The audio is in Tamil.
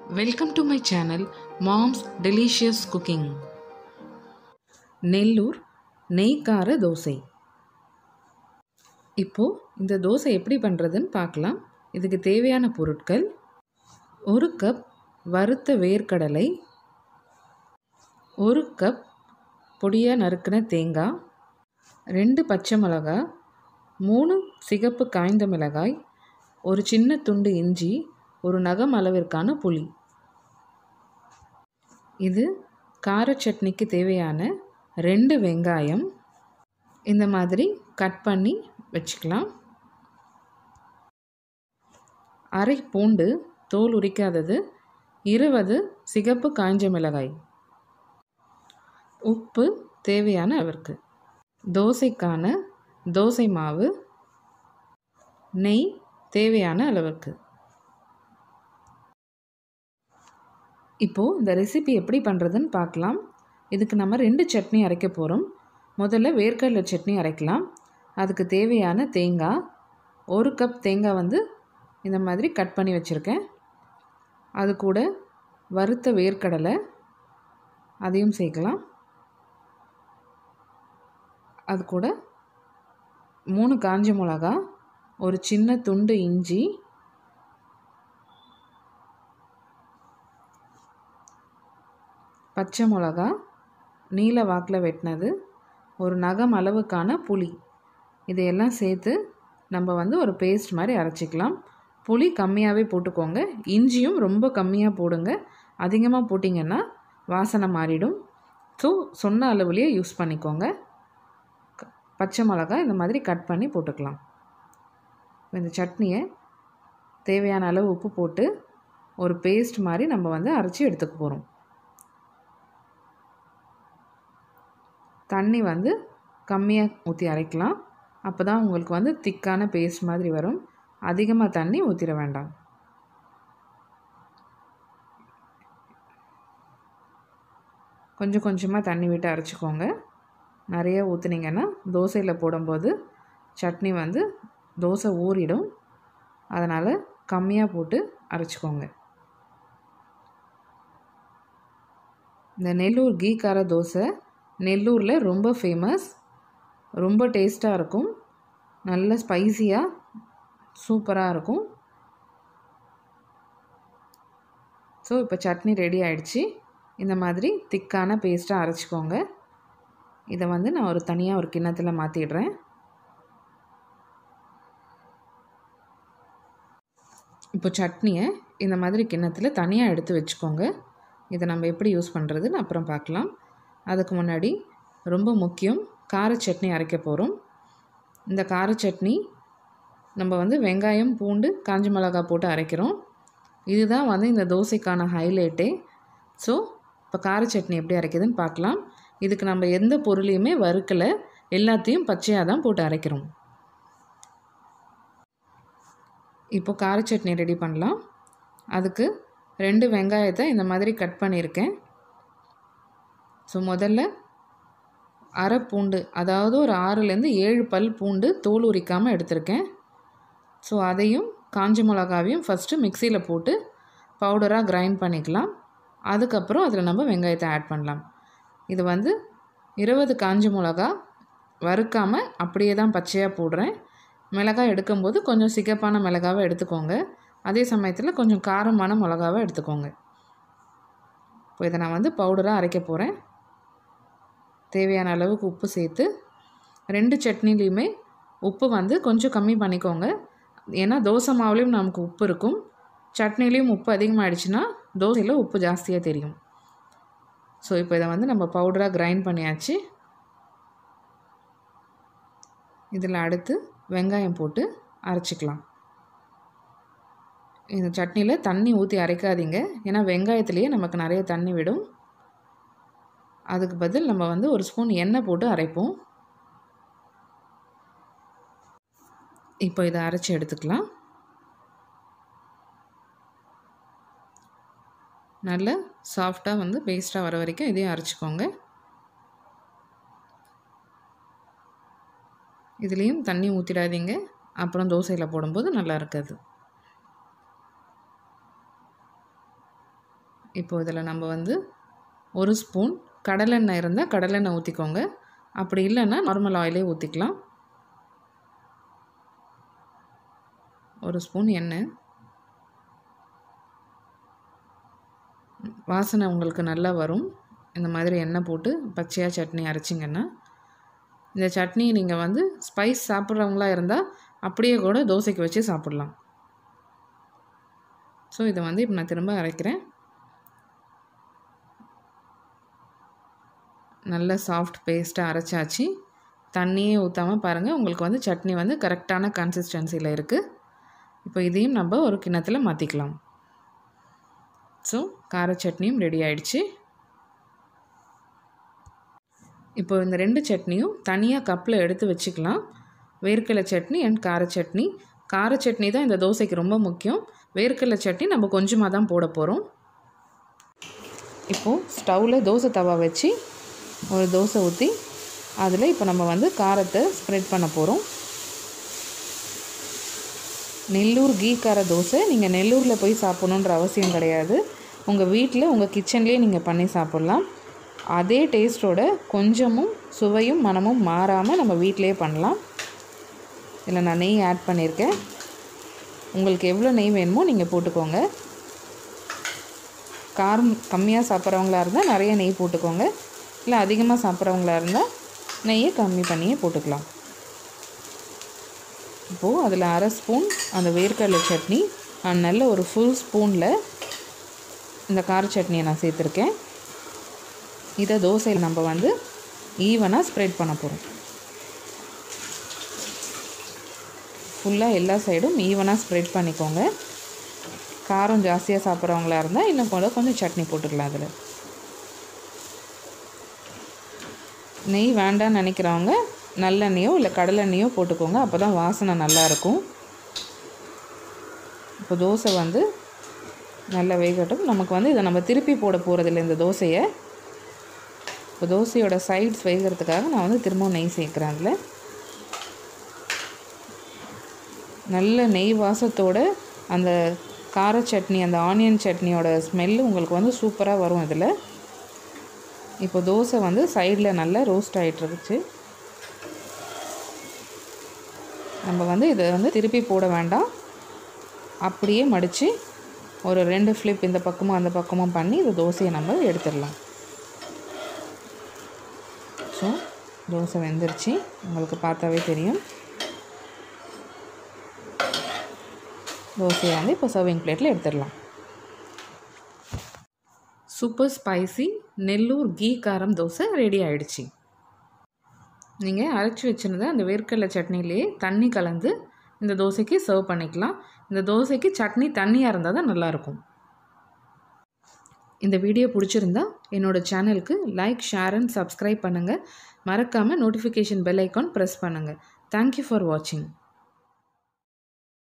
welcome to my channel mom's delicious cooking Nellore நெய்க்கார தோசை இப்போது இந்த தோசை எப்படி பண்ணுறதுன்னு பார்க்கலாம் இதுக்கு தேவையான பொருட்கள் ஒரு கப் வறுத்த வேர்க்கடலை ஒரு கப் பொடியாக நறுக்கின தேங்காய் ரெண்டு பச்சை மிளகாய் மூணு சிகப்பு காய்ந்த மிளகாய் ஒரு சின்ன துண்டு இஞ்சி ஒரு நகம் அளவிற்கான புளி இது கார சட்னிக்கு தேவையான ரெண்டு வெங்காயம் இந்த மாதிரி கட் பண்ணி வச்சுக்கலாம் அரை பூண்டு தோல் உரிக்காதது இருபது சிகப்பு காய்ஞ்ச மிளகாய் உப்பு தேவையான அளவிற்கு தோசைக்கான தோசை மாவு நெய் தேவையான அளவுக்கு இப்போது இந்த ரெசிபி எப்படி பண்ணுறதுன்னு பார்க்கலாம் இதுக்கு நம்ம ரெண்டு சட்னி அரைக்க போகிறோம் முதல்ல வேர்க்கடலை சட்னி அரைக்கலாம் அதுக்கு தேவையான தேங்காய் ஒரு கப் தேங்காய் வந்து இந்த மாதிரி கட் பண்ணி வச்சுருக்கேன் அது கூட வறுத்த வேர்க்கடலை அதையும் சேர்க்கலாம் அது கூட மூணு காஞ்ச மிளகா ஒரு சின்ன துண்டு இஞ்சி பச்சை மிளகா நீல வாக்கில் வெட்டினது ஒரு நகம் அளவுக்கான புளி இதையெல்லாம் சேர்த்து நம்ம வந்து ஒரு பேஸ்ட் மாதிரி அரைச்சிக்கலாம் புளி கம்மியாகவே போட்டுக்கோங்க இஞ்சியும் ரொம்ப கம்மியாக போடுங்க அதிகமாக போட்டிங்கன்னா வாசனை மாறிடும் ஸோ சொன்ன அளவுலேயே யூஸ் பண்ணிக்கோங்க பச்சை மிளகாய் இந்த மாதிரி கட் பண்ணி போட்டுக்கலாம் இந்த சட்னியை தேவையான அளவு உப்பு போட்டு ஒரு பேஸ்ட் மாதிரி நம்ம வந்து அரைச்சி எடுத்துக்க போகிறோம் தண்ணி வந்து கம்மியாக ஊற்றி அரைக்கலாம் அப்போ தான் உங்களுக்கு வந்து திக்கான பேஸ்ட் மாதிரி வரும் அதிகமாக தண்ணி ஊற்றிட வேண்டாம் கொஞ்சம் கொஞ்சமாக தண்ணி விட்டு அரைச்சிக்கோங்க நிறைய ஊற்றுனீங்கன்னா தோசையில் போடும்போது சட்னி வந்து தோசை ஊறிடும் அதனால் கம்மியாக போட்டு அரைச்சிக்கோங்க இந்த நெல்லூர் கீ கார தோசை நெல்லூரில் ரொம்ப ஃபேமஸ் ரொம்ப டேஸ்ட்டாக இருக்கும் நல்ல ஸ்பைஸியாக சூப்பராக இருக்கும் ஸோ இப்போ சட்னி ரெடி ஆகிடுச்சு இந்த மாதிரி திக்கான பேஸ்ட்டாக அரைச்சிக்கோங்க இதை வந்து நான் ஒரு தனியாக ஒரு கிண்ணத்தில் மாற்றிடுறேன் இப்போ சட்னியை இந்த மாதிரி கிண்ணத்தில் தனியாக எடுத்து வச்சுக்கோங்க இதை நம்ம எப்படி யூஸ் பண்ணுறதுன்னு அப்புறம் பார்க்கலாம் அதுக்கு முன்னாடி ரொம்ப முக்கியம் கார சட்னி அரைக்க போகிறோம் இந்த கார சட்னி நம்ம வந்து வெங்காயம் பூண்டு காஞ்ச மிளகா போட்டு அரைக்கிறோம் இதுதான் வந்து இந்த தோசைக்கான ஹைலைட்டே ஸோ இப்போ கார சட்னி எப்படி அரைக்குதுன்னு பார்க்கலாம் இதுக்கு நம்ம எந்த பொருளையுமே வறுக்கலை எல்லாத்தையும் பச்சையாக தான் போட்டு அரைக்கிறோம் இப்போ கார சட்னி ரெடி பண்ணலாம் அதுக்கு ரெண்டு வெங்காயத்தை இந்த மாதிரி கட் பண்ணியிருக்கேன் ஸோ முதல்ல அரை பூண்டு அதாவது ஒரு ஆறுலேருந்து ஏழு பல் பூண்டு தோல் உரிக்காமல் எடுத்திருக்கேன் ஸோ அதையும் காஞ்ச மிளகாவையும் ஃபஸ்ட்டு மிக்சியில் போட்டு பவுடராக கிரைண்ட் பண்ணிக்கலாம் அதுக்கப்புறம் அதில் நம்ம வெங்காயத்தை ஆட் பண்ணலாம் இது வந்து இருபது காஞ்ச மிளகா வறுக்காமல் அப்படியே தான் பச்சையாக போடுறேன் மிளகாய் எடுக்கும்போது கொஞ்சம் சிகப்பான மிளகாவை எடுத்துக்கோங்க அதே சமயத்தில் கொஞ்சம் காரமான மிளகாவை எடுத்துக்கோங்க இப்போ இதை நான் வந்து பவுடராக அரைக்க போகிறேன் தேவையான அளவுக்கு உப்பு சேர்த்து ரெண்டு சட்னிலையுமே உப்பு வந்து கொஞ்சம் கம்மி பண்ணிக்கோங்க ஏன்னா தோசை மாவுலேயும் நமக்கு உப்பு இருக்கும் சட்னிலையும் உப்பு அதிகமாகிடுச்சுன்னா தோசையில் உப்பு ஜாஸ்தியாக தெரியும் ஸோ இப்போ இதை வந்து நம்ம பவுடராக கிரைண்ட் பண்ணியாச்சு இதில் அடுத்து வெங்காயம் போட்டு அரைச்சிக்கலாம் இந்த சட்னியில் தண்ணி ஊற்றி அரைக்காதீங்க ஏன்னா வெங்காயத்துலேயே நமக்கு நிறைய தண்ணி விடும் அதுக்கு பதில் நம்ம வந்து ஒரு ஸ்பூன் எண்ணெய் போட்டு அரைப்போம் இப்போ இதை அரைச்சி எடுத்துக்கலாம் நல்ல சாஃப்டாக வந்து பேஸ்ட்டாக வர வரைக்கும் இதையும் அரைச்சிக்கோங்க இதுலேயும் தண்ணி ஊற்றிடாதீங்க அப்புறம் தோசையில் போடும்போது நல்லா இருக்காது இப்போ இதில் நம்ம வந்து ஒரு ஸ்பூன் கடலெண்ணெய் இருந்தால் கடலெண்ணெய் ஊற்றிக்கோங்க அப்படி இல்லைன்னா நார்மல் ஆயிலே ஊற்றிக்கலாம் ஒரு ஸ்பூன் எண்ணெய் வாசனை உங்களுக்கு நல்லா வரும் இந்த மாதிரி எண்ணெய் போட்டு பச்சையாக சட்னி அரைச்சிங்கன்னா இந்த சட்னி நீங்கள் வந்து ஸ்பைஸ் சாப்பிட்றவங்களா இருந்தால் அப்படியே கூட தோசைக்கு வச்சு சாப்பிட்லாம் ஸோ இதை வந்து இப்போ நான் திரும்ப அரைக்கிறேன் நல்ல சாஃப்ட் பேஸ்ட்டாக அரைச்சாச்சு தண்ணியே ஊற்றாமல் பாருங்கள் உங்களுக்கு வந்து சட்னி வந்து கரெக்டான கன்சிஸ்டன்சியில் இருக்குது இப்போ இதையும் நம்ம ஒரு கிண்ணத்தில் மாற்றிக்கலாம் ஸோ கார சட்னியும் ரெடி ஆயிடுச்சு இப்போ இந்த ரெண்டு சட்னியும் தனியாக கப்பில் எடுத்து வச்சுக்கலாம் வேர்க்கடலை சட்னி அண்ட் கார சட்னி கார சட்னி தான் இந்த தோசைக்கு ரொம்ப முக்கியம் வேர்க்கடலை சட்னி நம்ம கொஞ்சமாக தான் போட போகிறோம் இப்போது ஸ்டவ்வில் தோசை தவா வச்சு ஒரு தோசை ஊற்றி அதில் இப்போ நம்ம வந்து காரத்தை ஸ்ப்ரெட் பண்ண போகிறோம் நெல்லூர் கீ கார தோசை நீங்கள் நெல்லூரில் போய் சாப்பிட்ணுன்ற அவசியம் கிடையாது உங்கள் வீட்டில் உங்கள் கிச்சன்லேயே நீங்கள் பண்ணி சாப்பிட்லாம் அதே டேஸ்ட்டோட கொஞ்சமும் சுவையும் மனமும் மாறாமல் நம்ம வீட்டிலேயே பண்ணலாம் இதில் நான் நெய் ஆட் பண்ணியிருக்கேன் உங்களுக்கு எவ்வளோ நெய் வேணுமோ நீங்கள் போட்டுக்கோங்க காரம் கம்மியாக சாப்பிட்றவங்களா இருந்தால் நிறைய நெய் போட்டுக்கோங்க இல்லை அதிகமாக சாப்பிட்றவங்களா இருந்தால் நெய்யை கம்மி பண்ணியே போட்டுக்கலாம் இப்போது அதில் அரை ஸ்பூன் அந்த வேர்க்கடலை சட்னி நான் நல்ல ஒரு ஃபுல் ஸ்பூனில் இந்த கார சட்னியை நான் சேர்த்துருக்கேன் இதை தோசையில் நம்ம வந்து ஈவனாக ஸ்ப்ரெட் பண்ண போகிறோம் ஃபுல்லாக எல்லா சைடும் ஈவனாக ஸ்ப்ரெட் பண்ணிக்கோங்க காரம் ஜாஸ்தியாக சாப்பிட்றவங்களா இருந்தால் இன்னும் கூட கொஞ்சம் சட்னி போட்டுக்கலாம் அதில் நெய் வேண்டாம்னு நினைக்கிறவங்க நல்லெண்ணெயோ இல்லை கடலெண்ணெயோ போட்டுக்கோங்க அப்போ தான் வாசனை நல்லாயிருக்கும் இப்போ தோசை வந்து நல்லா வேகட்டும் நமக்கு வந்து இதை நம்ம திருப்பி போட போகிறதில்ல இந்த தோசையை இப்போ தோசையோட சைட்ஸ் வேகிறதுக்காக நான் வந்து திரும்பவும் நெய் சேர்க்குறேன் அதில் நல்ல நெய் வாசத்தோட அந்த கார சட்னி அந்த ஆனியன் சட்னியோட ஸ்மெல்லு உங்களுக்கு வந்து சூப்பராக வரும் இதில் இப்போ தோசை வந்து சைடில் நல்லா ரோஸ்ட் ஆகிட்டுருக்குச்சு நம்ம வந்து இதை வந்து திருப்பி போட வேண்டாம் அப்படியே மடித்து ஒரு ரெண்டு ஃப்ளிப் இந்த பக்கமும் அந்த பக்கமும் பண்ணி இந்த தோசையை நம்ம எடுத்துடலாம் ஸோ தோசை வெந்துருச்சு உங்களுக்கு பார்த்தாவே தெரியும் தோசையை வந்து இப்போ சர்விங் பிளேட்டில் எடுத்துடலாம் சூப்பர் ஸ்பைசி நெல்லூர் கீ காரம் தோசை ரெடி ஆயிடுச்சு நீங்கள் அரைச்சி வச்சுருந்த அந்த வேர்க்கடலை சட்னிலேயே தண்ணி கலந்து இந்த தோசைக்கு சர்வ் பண்ணிக்கலாம் இந்த தோசைக்கு சட்னி தண்ணியாக இருந்தால் தான் நல்லாயிருக்கும் இந்த வீடியோ பிடிச்சிருந்தா என்னோடய சேனலுக்கு லைக் ஷேர் அண்ட் சப்ஸ்கிரைப் பண்ணுங்கள் மறக்காமல் நோட்டிஃபிகேஷன் பெல் ஐக்கான் ப்ரெஸ் பண்ணுங்கள் தேங்க்யூ ஃபார் வாட்சிங்